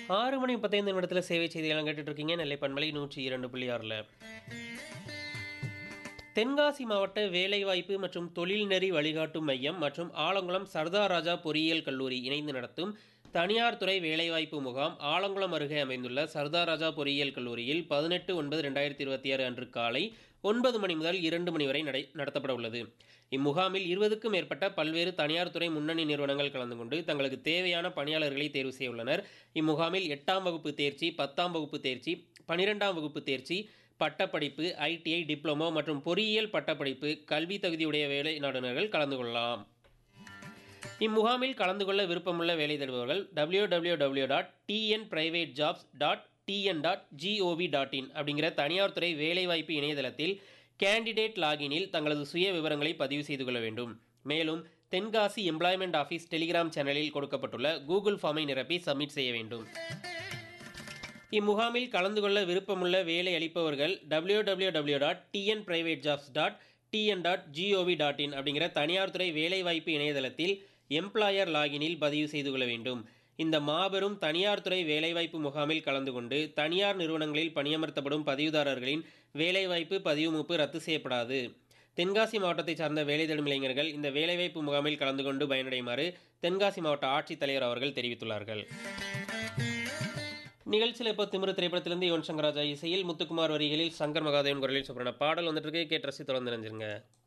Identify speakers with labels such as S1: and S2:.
S1: ஆறு மணி முப்பத்தைந்து நிமிடத்தில் சேவை செய்திகளாம் கேட்டுட்டு இருக்கீங்க நெல்லை பண்பலை நூற்றி இரண்டு புள்ளி ஆறில் தென்காசி மாவட்ட வேலைவாய்ப்பு மற்றும் தொழில்நெறி வழிகாட்டும் மையம் மற்றும் ஆலங்குளம் சர்தார் ராஜா பொறியியல் கல்லூரி இணைந்து நடத்தும் தனியார் துறை வேலைவாய்ப்பு முகாம் ஆலங்குளம் அருகே அமைந்துள்ள சர்தார் ராஜா பொறியியல் கல்லூரியில் பதினெட்டு ஒன்பது ரெண்டாயிரத்தி இருபத்தி ஆறு அன்று காலை ஒன்பது மணி முதல் இரண்டு மணி வரை நடை நடத்தப்பட உள்ளது இம்முகாமில் இருபதுக்கும் மேற்பட்ட பல்வேறு தனியார் துறை முன்னணி நிறுவனங்கள் கலந்து கொண்டு தங்களுக்கு தேவையான பணியாளர்களை தேர்வு செய்ய உள்ளனர் இம்முகாமில் எட்டாம் வகுப்பு தேர்ச்சி பத்தாம் வகுப்பு தேர்ச்சி பனிரெண்டாம் வகுப்பு தேர்ச்சி பட்டப்படிப்பு ஐடிஐ டிப்ளமோ மற்றும் பொறியியல் பட்டப்படிப்பு கல்வி தகுதியுடைய வேலை நாடுனர்கள் கலந்து கொள்ளலாம் இம்முகாமில் கலந்து கொள்ள விருப்பமுள்ள வேலை தேடுபவர்கள் W W W dot TN private jobs dot TN dot GOV dot in அப்படிங்கிற தனியார் துறை வேலைவாய்ப்பு இணையதளத்தில் கேண்டிடேட் லாகினில் தங்களது சுய விவரங்களை பதிவு செய்து கொள்ள வேண்டும் மேலும் தென்காசி எம்ப்ளாய்மெண்ட் ஆஃபீஸ் டெலிகிராம் சேனலில் கொடுக்கப்பட்டுள்ள கூகுள் ஃபார்மை நிரப்பி சப்மிட் செய்ய வேண்டும் இம்முகாமில் கலந்து கொள்ள விருப்பமுள்ள வேலை அளிப்பவர்கள் W W W dot TN private jobs dot TN dot GOV dot in அப்படிங்கிற தனியார் துறை வேலைவாய்ப்பு இணையதளத்தில் எம்ப்ளாயர் லாகினில் பதிவு செய்து கொள்ள வேண்டும் இந்த மாபெரும் தனியார் துறை வேலைவாய்ப்பு முகாமில் கலந்து கொண்டு தனியார் நிறுவனங்களில் பணியமர்த்தப்படும் பதிவுதாரர்களின் வேலைவாய்ப்பு பதிவு மூப்பு ரத்து செய்யப்படாது தென்காசி மாவட்டத்தைச் சார்ந்த வேலை தேடும் இளைஞர்கள் இந்த வேலைவாய்ப்பு முகாமில் கலந்து கொண்டு பயனடையுமாறு தென்காசி மாவட்ட ஆட்சித்தலைவர் அவர்கள் தெரிவித்துள்ளார்கள் நிகழ்ச்சியில் இப்போ திமிரு திரைப்படத்திலிருந்து யுவன் சங்கர் ராஜா இசையில் முத்துக்குமார் வரிகளில் சங்கர் மகாதேவன் குரலில் சொல்கிற பாடல் வந்துட்டு இருக்கு கேட்டு ரசி தொடர்ந்து நினைஞ்சிருங்க